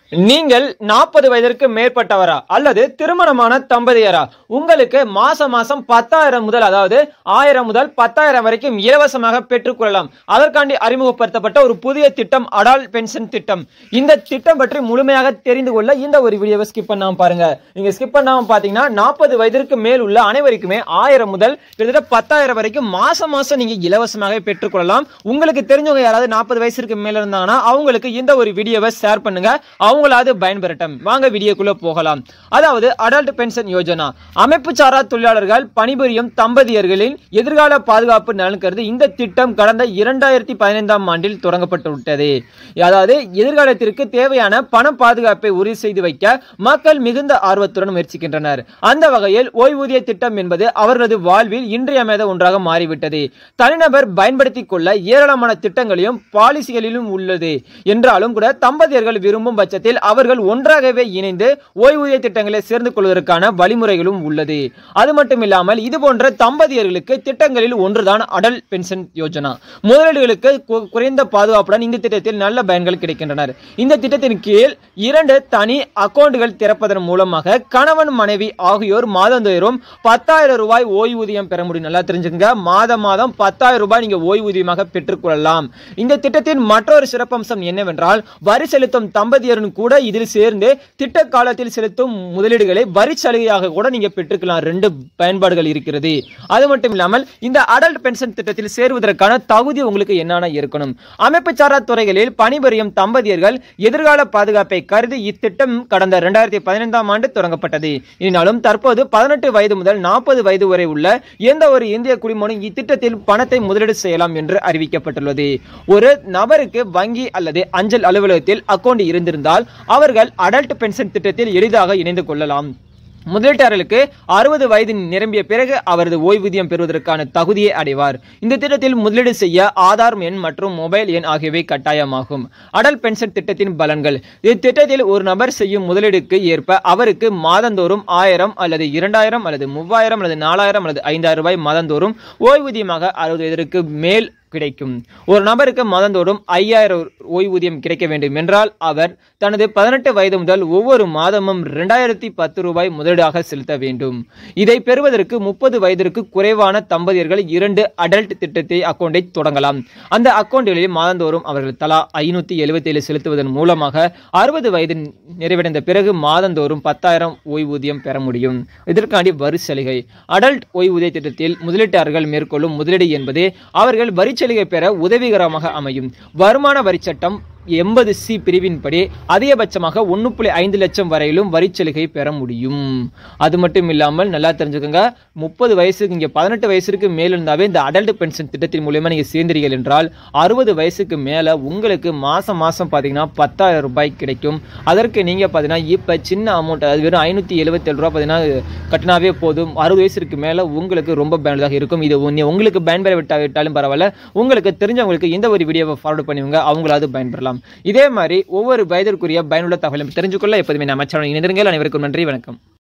நீங்கள் நாற்பது வயதிற்கு மேற்பட்டவரா அல்லது திருமணமான தம்பதியரா உங்களுக்கு மாசம் மாசம் பத்தாயிரம் முதல் அதாவது ஆயிரம் முதல் பத்தாயிரம் வரைக்கும் இலவசமாக பெற்றுக்கொள்ளலாம் அதற்காண்டி அறிமுகப்படுத்தப்பட்ட ஒரு புதிய திட்டம் அடால் பென்ஷன் திட்டம் இந்த திட்டம் பற்றி முழுமையாக தெரிந்து கொள்ள இந்த ஒரு வீடியோவை ஸ்கிப் பண்ணாம பாருங்க நீங்க ஸ்கிப் பண்ணாம பாத்தீங்கன்னா நாற்பது வயதிற்கு மேல் உள்ள அனைவருக்குமே ஆயிரம் முதல் கிட்டத்தட்ட பத்தாயிரம் வரைக்கும் மாசம் மாசம் நீங்க இலவசமாக பெற்றுக்கொள்ளலாம் உங்களுக்கு தெரிஞ்சவங்க யாராவது நாற்பது வயசுக்கு மேல இருந்தாங்கன்னா அவங்களுக்கு இந்த ஒரு வீடியோவை ஷேர் பண்ணுங்க அவங்களாவது பயன்பெறட்டும் வாங்க வீடியோக்குள்ள போகலாம் அதாவது அடல்ட் பென்ஷன் யோஜனா அமைப்பு சாரா தொழிலாளர்கள் பணிபுரியும் தம்பதியர்களின் எதிர்கால பாதுகாப்பு நலன் கருதி இந்த திட்டம் கடந்த இரண்டாயிரத்தி பதினைந்தாம் ஆண்டில் தொடங்கப்பட்டு விட்டது அதாவது எதிர்காலத்திற்கு தேவையான பண பாதுகாப்பை உறுதி செய்து வைக்க மக்கள் மிகுந்த ஆர்வத்துடன் முயற்சிக்கின்றனர் அந்த வகையில் ஓய்வூதிய திட்டம் என்பது அவர்களது வாழ்வில் இன்றியமையாத ஒன்றாக மாறிவிட்டது தனிநபர் பயன்படுத்திக் கொள்ள ஏராளமான திட்டங்களையும் பாலிசிகளிலும் உள்ளது என்றாலும் கூட தம்பதியர்கள் விரும்பும் பட்சத்தில் அவர்கள் ஒன்றாகவே இணைந்து ஓய்வூதிய திட்டங்களை சேர்ந்து கொள்வதற்கான வழிமுறைகளும் உள்ளது அது மட்டும் இல்லாமல் இது போன்ற தம்பதியர்களுக்கு திட்டங்களில் ஒன்றுதான் அடல் பென்ஷன் யோஜனா முதலீடுகளுக்கு கு- குறைந்த பாதுகாப்புடன் இந்த திட்டத்தில் நல்ல பயன்கள் கிடைக்கின்றனர் இந்த திட்டத்தின் கீழ் இரண்டு தனி அக்கவுண்டுகள் திறப்பதன் மூலமாக கணவன் மனைவி ஆகியோர் மாதந்தோறும் பத்தாயிரம் ரூபாய் ஓய்வூதியம் பெற முடியும் நல்லா தெரிஞ்சுக்கங்க மாதம் மாதம் பத்தாயிரம் ரூபாய் நீங்க ஓய்வூதியமாக பெற்றுக்கொள்ளலாம் இந்த திட்டத்தின் மற்றொரு சிறப்பம்சம் என்னவென்றால் வரி செலுத்தும் தம்பதியரும் கூட இதில் சேர்ந்து திட்ட காலத்தில் செலுத்தும் முதலீடுகளை வரி சலுகையாக கூட நீங்க பெற்றுக்கலாம் ரெண்டு பயன்பாடுகள் இருக்கிறது அது மட்டும் இல்லாமல் இந்த அடல்ட் பென்ஷன் திட்டத்தில் சேருவதற்கான தகுதி உங்களுக்கு என்னென்ன இருக்கணும் அமைப்பு சாரா துறைகளில் பணிபுரியும் தம்பதியர்கள் எதிர்கால பாதுகாப்பை கருதி இத்திட்டம் கடந்த இரண்டாயிரத்தி பதினைந்தாம் ஆண்டு தொடங்கப்பட்டது எனினும் தற்போது பதினெட்டு வயது முதல் நாற்பது வயது வரை உள்ள எந்த ஒரு இந்திய குடிமகனும் இத்திட்டத்தில் பணத்தை முதலீடு செய்யலாம் என்று அறிவிக்கப்பட்டுள்ளது ஒரு நபருக்கு வங்கி அல்லது அஞ்சல் அலுவலகத்தில் அக்கவுண்ட் இருந்திருந்தால் அவர்கள் அடல்ட் பென்ஷன் திட்டத்தில் எளிதாக இணைந்து கொள்ளலாம் முதலீட்டாளர்களுக்கு அறுபது வயது நிரம்பிய பிறகு அவரது ஓய்வூதியம் பெறுவதற்கான தகுதியை அடைவார் இந்த திட்டத்தில் முதலீடு செய்ய ஆதார் எண் மற்றும் மொபைல் எண் ஆகியவை கட்டாயமாகும் அடல் பென்ஷன் திட்டத்தின் பலன்கள் இத்திட்டத்தில் ஒரு நபர் செய்யும் முதலீடுக்கு ஏற்ப அவருக்கு மாதந்தோறும் ஆயிரம் அல்லது இரண்டாயிரம் அல்லது மூவாயிரம் அல்லது நாலாயிரம் அல்லது ஐந்தாயிரம் ரூபாய் மாதந்தோறும் ஓய்வூதியமாக அறுபது வயதிற்கு மேல் கிடைக்கும் ஒரு நபருக்கு மாதந்தோறும் ஐயாயிரம் ஓய்வூதியம் கிடைக்க வேண்டும் என்றால் அவர் தனது பதினெட்டு வயது முதல் ஒவ்வொரு மாதமும் இரண்டாயிரத்தி பத்து ரூபாய் முதலீடாக செலுத்த வேண்டும் இதை பெறுவதற்கு முப்பது வயதிற்கு குறைவான தம்பதியர்கள் இரண்டு அடல்ட் திட்டத்தை அக்கௌண்டை தொடங்கலாம் அந்த அக்கௌண்டுகளில் மாதந்தோறும் அவர்கள் தலா ஐநூத்தி எழுபத்தி ஏழு செலுத்துவதன் மூலமாக அறுபது வயது நிறைவடைந்த பிறகு மாதந்தோறும் பத்தாயிரம் ஓய்வூதியம் பெற முடியும் இதற்காண்டி வரி சலுகை அடல்ட் ஓய்வூதிய திட்டத்தில் முதலீட்டாளர்கள் மேற்கொள்ளும் முதலீடு என்பது அவர்கள் வரிச்சலுகை பெற உதவிகரமாக அமையும் வருமான வரி சட்டம் எண்பது சி பிரிவின்படி அதிகபட்சமாக ஒன்று புள்ளி ஐந்து லட்சம் வரையிலும் வரிச்சலுகை பெற முடியும் அது மட்டும் இல்லாமல் நல்லா தெரிஞ்சுக்கோங்க முப்பது வயசுக்கு இங்கே பதினெட்டு வயசுக்கு மேல் இருந்தாவே இந்த அடல்ட் பென்ஷன் திட்டத்தின் மூலியமா நீங்கள் சேர்ந்தீர்கள் என்றால் அறுபது வயசுக்கு மேலே உங்களுக்கு மாதம் மாதம் பார்த்தீங்கன்னா பத்தாயிரம் ரூபாய் கிடைக்கும் அதற்கு நீங்கள் பார்த்தீங்கன்னா இப்போ சின்ன அமௌண்ட் அது வெறும் ஐநூற்றி எழுபத்தேழு ரூபா பார்த்தீங்கன்னா கட்டினாவே போதும் அறுபது வயசுக்கு மேலே உங்களுக்கு ரொம்ப பயனுள்ளதாக இருக்கும் இது உன்னை- உங்களுக்கு பயன்பெற விட்டாவிட்டாலும் பரவாயில்ல உங்களுக்கு தெரிஞ்சவங்களுக்கு இந்த ஒரு வீடியோவை ஃபார்வர்ட் பண்ணுவீங்க அவங்களாவது பயன்பெறலாம் இதே மாதிரி ஒவ்வொரு வயதிற்குரிய பயனுள்ள தகவலும் தெரிஞ்சுக்கொள்ள எப்போதுமே நம்ம சேனல் இணைந்திருங்கள் அனைவருக்கும் நன்றி வணக்கம்